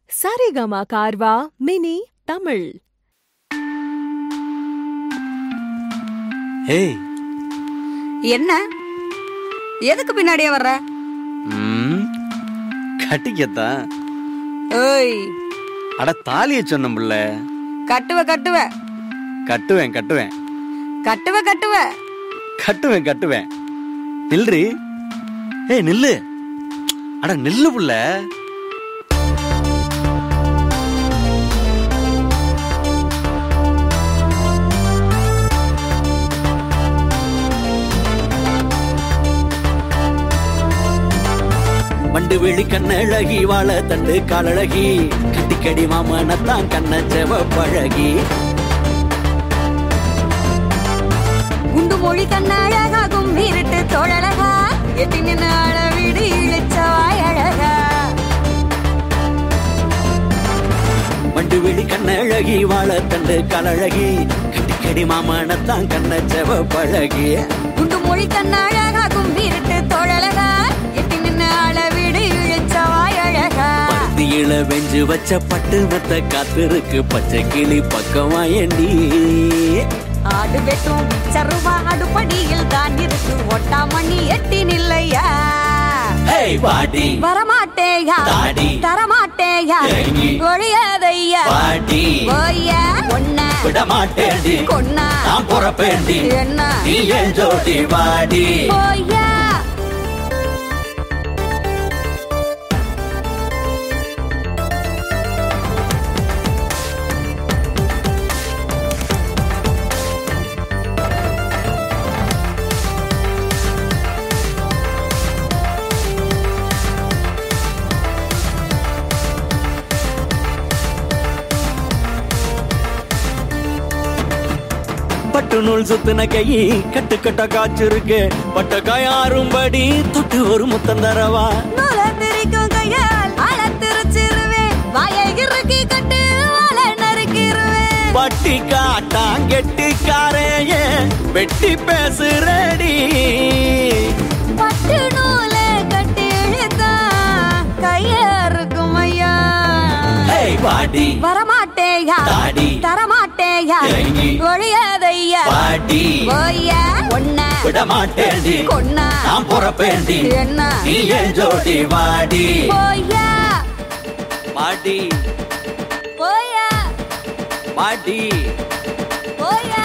Saregama கார்வா mini Tamil ஏய் என்ன எதுக்கு பின்னாடியே வர்ற ம், கட்டிக்கத்தான் ஏய் அட தாலிய சொன்ன புள்ள கட்டுவ கட்டுவ கட்டுவேன் கட்டுவேன் கட்டுவ கட்டுவ கட்டுவேன் கட்டுவேன் நில்றி ஏய் நில்லு அட நில்லு புள்ள மண்டு வெளி கண்ணழகி வாழ தண்டு காலழகி கட்டிக்கடி மாமனத்தான் கண்ண செவ பழகி குண்டு மொழி கண்ணழகாகும் வீரட்டு தோழழகா எட்டி நின்று அளவிடு இழிச்சவாய் அழகா மண்டு வெளி கண்ணழகி வாழ தண்டு காலழகி கட்டிக்கடி மாமனத்தான் கண்ண செவ பழகி குண்டு மொழி கண்ணழகாகும் வீரட்டு தோழழகா எட்டி நின்று அளவிடு இழிச்சவாய் அழகா பருத்தியில வெஞ்சு வச்ச பட்டு மெத்த காத்திருக்கு பச்சை கிளி பக்கமா எண்டி ஆடு வெட்டும் சருவா அடுப்படியில் தான் இருக்கு ஒட்டாமணி எட்டி நில்லையா ஹேய் பாடி வரமாட்டேயா தாடி. தரமாட்டேயா ஏங்கி. ஒழியாதையா பாடி ஓய்யா ஒன்ன விட மாட்டேண்டி கொன்னா நான் பொறப்பேண்டி என்ன நீ என் ஜோடி வாடி ஓய்யா பட்டு நூல் சுத்தின கை கட்டு கட்ட காய்ச்சிருக்கு பட்ட காயாரும்படி தொட்டு ஒரு முத்தம் தரவா நூல திரிக்கும் கையால் ஆள திருச்சிருவேன் வாயை இறுக்கி கட்டு வாழ நறுக்கிருவேன் பட்டி காட்டாங்கெட்டிக்காரேய வெட்டி பேசுறடி பட்டு நூல கட்டி இழுத்தா கையா இருக்கும் ஐயா ஹேய் பாடி வரமாட்டேயா தாடி. தரமாட்டேயா ஏங்கி. ஒழியாதையா பாடி ஓய்யா ஒன்ன விட மாட்டேண்டி கொன்னா நான் பொறப்பேண்டி என்ன நீ என் ஜோடி வாடி ஓய்யா பாடி ஓய்யா பாடி ஓய்யா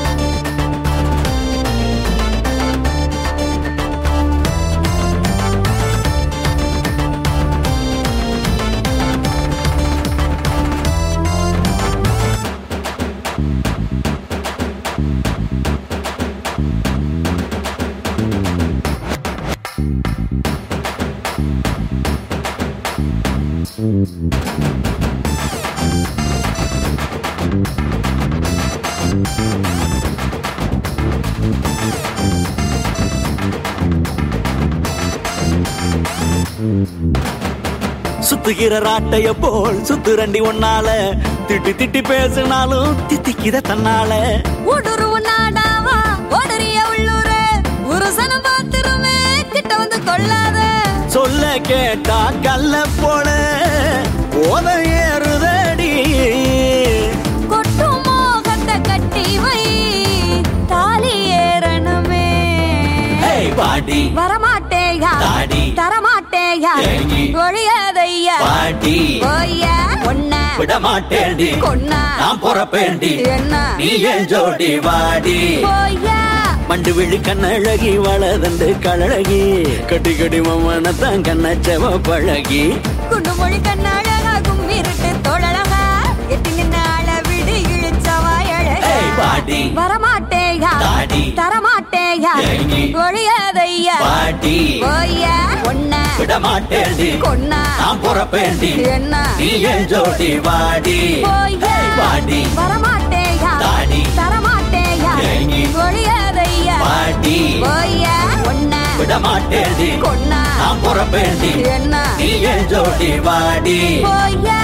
சுத்துகிற ராட்டைய போல் சுத்துரண்டி ஒன்னால திட்டி திட்டி பேசினாலும் தித்திக்கிற தன்னால ஊடுருவு நாடாவா ஓடறிய உள்ளூரு உருசனம் பாத்திரமே கிட்ட வந்து கொள்ளாத சொல்ல கேட்டா கல்ல போல போத ஏறுதடி கொட்டும் மோகத்தை கட்டி வை தாலி ஏறணுமே ஹேய் பாடி வரமாட்டேயா தாடி. தரமாட்டேயா ஏங்கி. ஒழியாதையா பாடி ஓய்யா ஒன்ன விட மாட்டேண்டி கொன்னா நான் பொறப்பேண்டி என்ன நீ என் ஜோடி வாடி ஓய்யா மண்டு விழி கண்ணழகி வளதண்டு கழகி கட்டி கடி மம்மனத்தான் கண்ணச்சவ பழகி குண்டு மொழி கண்ணழகாகும் இருட்டு தோழழகா எட்டி நின்ன அளவிடு இழிச்சவாய் ஹேய் அழகா பாடி வரமாட்டேயா தாடி. தரமாட்டேயா ஏங்கி. ஒழியாதையா பாடி ஓய்யா ஒன்ன விட மாட்டேண்டி கொன்னா நான் பொறப்பேண்டி என்ன நீ என் ஜோடி வாடி ஓய்யா ஹேய் பாடி வரமாட்டேயா தாடி. தரமாட்டேயா ஏங்கி. ஒழியாதையா பாடி ஓய்யா ஒன்ன விட மாட்டேண்டி கொன்னா நான் பொறப்பேண்டி என்ன நீ என் ஜோடி வாடி ஓய்யா